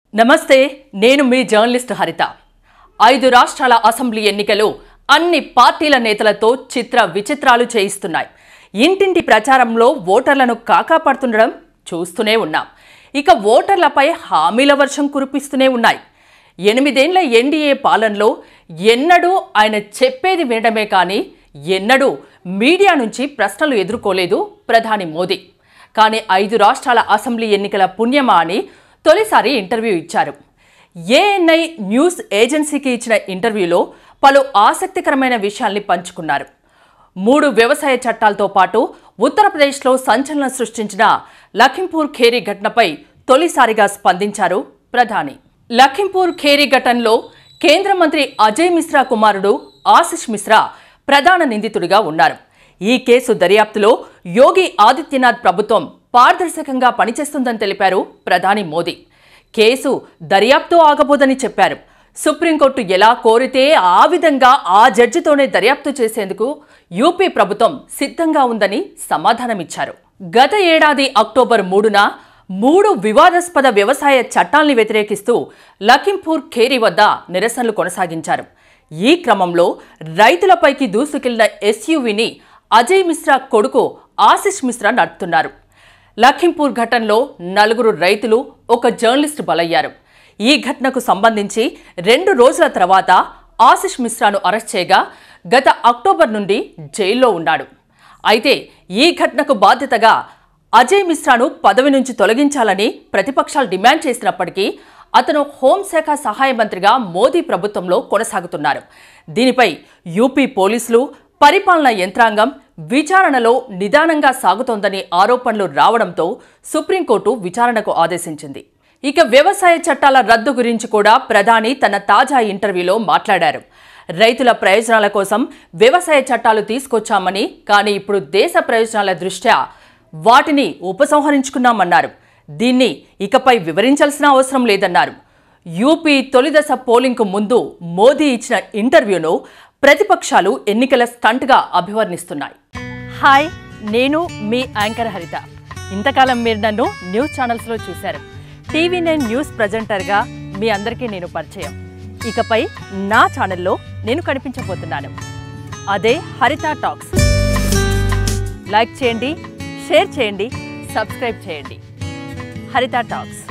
నమస్తే నేను మీ జర్నలిస్ట్ హరిత ఐదు రాష్ట్రాల అసెంబ్లీ ఎన్నికలు అన్ని పార్టీల నేతలతో చిత్ర విచిత్రాలు చేయిస్తున్నాయి ఇంటింటి ప్రచారంలో ఓటర్లను కాకాపడుతుండడం చూస్తూనే ఉన్నాం ఇక ఓటర్లపై హామీల వర్షం కురిపిస్తూనే ఉన్నాయి ఎనిమిదేండ్ల ఎన్డీఏ పాలనలో ఎన్నడూ ఆయన చెప్పేది వినడమే కానీ ఎన్నడూ మీడియా నుంచి ప్రశ్నలు ఎదుర్కోలేదు ప్రధాని మోదీ కానీ ఐదు రాష్ట్రాల అసెంబ్లీ ఎన్నికల పుణ్యమా అని తొలిసారి ఇంటర్వ్యూ ఇచ్చారు ఏఎన్ఐ న్యూస్ ఏజెన్సీకి ఇచ్చిన ఇంటర్వ్యూలో పలు ఆసక్తికరమైన విషయాల్ని పంచుకున్నారు మూడు వ్యవసాయ చట్టాలతో పాటు ఉత్తరప్రదేశ్లో సంచలనం సృష్టించిన లఖింపూర్ ఖేరీ ఘటనపై తొలిసారిగా స్పందించారు ప్రధాని లఖింపూర్ ఖేరీ ఘటనలో కేంద్ర మంత్రి అజయ్ మిశ్రా కుమారుడు ఆశిష్ మిశ్రా ప్రధాన నిందితుడిగా ఉన్నారు ఈ కేసు దర్యాప్తులో యోగి ఆదిత్యనాథ్ ప్రభుత్వం పారదర్శకంగా పనిచేస్తుందని తెలిపారు ప్రధాని మోదీ కేసు దర్యాప్తు ఆగబోదని చెప్పారు సుప్రీంకోర్టు ఎలా కోరితే ఆ విధంగా ఆ జడ్జితోనే దర్యాప్తు చేసేందుకు యూపీ ప్రభుత్వం సిద్ధంగా ఉందని సమాధానమిచ్చారు గత ఏడాది అక్టోబర్ మూడున మూడు వివాదాస్పద వ్యవసాయ చట్టాల్ని వ్యతిరేకిస్తూ లఖింపూర్ ఖేరీ వద్ద నిరసనలు కొనసాగించారు ఈ క్రమంలో రైతులపైకి దూసుకెళ్లిన ఎస్యూవీని అజయ్ మిశ్రా కొడుకు ఆశిష్ మిశ్రా నడుపుతున్నారు లఖింపూర్ ఘటనలో నలుగురు రైతులు ఒక జర్నలిస్టు బలయ్యారు ఈ ఘటనకు సంబంధించి రెండు రోజుల తర్వాత ఆశిష్ మిశ్రాను అరెస్ట్ చేయగా గత అక్టోబర్ నుండి జైల్లో ఉన్నాడు అయితే ఈ ఘటనకు బాధ్యతగా అజయ్ మిశ్రాను పదవి నుంచి తొలగించాలని ప్రతిపక్షాలు డిమాండ్ చేసినప్పటికీ అతను హోంశాఖ సహాయ మంత్రిగా మోదీ ప్రభుత్వంలో కొనసాగుతున్నారు దీనిపై యూపీ పోలీసులు పరిపాలనా యంత్రాంగం విచారణలో నిదానంగా సాగుతోందని ఆరోపణలు రావడంతో సుప్రీంకోర్టు విచారణకు ఆదేశించింది ఇక వ్యవసాయ చట్టాల రద్దు గురించి కూడా ప్రధాని తన తాజా ఇంటర్వ్యూలో మాట్లాడారు రైతుల ప్రయోజనాల కోసం వ్యవసాయ చట్టాలు తీసుకొచ్చామని కానీ ఇప్పుడు దేశ ప్రయోజనాల దృష్ట్యా వాటిని ఉపసంహరించుకున్నామన్నారు దీన్ని ఇకపై వివరించాల్సిన అవసరం లేదన్నారు యూపీ తొలిదశ పోలింగ్కు ముందు మోదీ ఇచ్చిన ఇంటర్వ్యూను ప్రతిపక్షాలు ఎన్నికల స్టంట్గా అభివర్ణిస్తున్నాయి హాయ్ నేను మీ యాంకర్ హరిత ఇంతకాలం మీరు నన్ను న్యూస్ ఛానల్స్లో చూశారు టీవీ నైన్ న్యూస్ ప్రజెంటర్గా మీ అందరికీ నేను పరిచయం ఇకపై నా ఛానల్లో నేను కనిపించబోతున్నాను అదే హరిత టాక్స్ లైక్ చేయండి షేర్ చేయండి సబ్స్క్రైబ్ చేయండి హరిత టాక్స్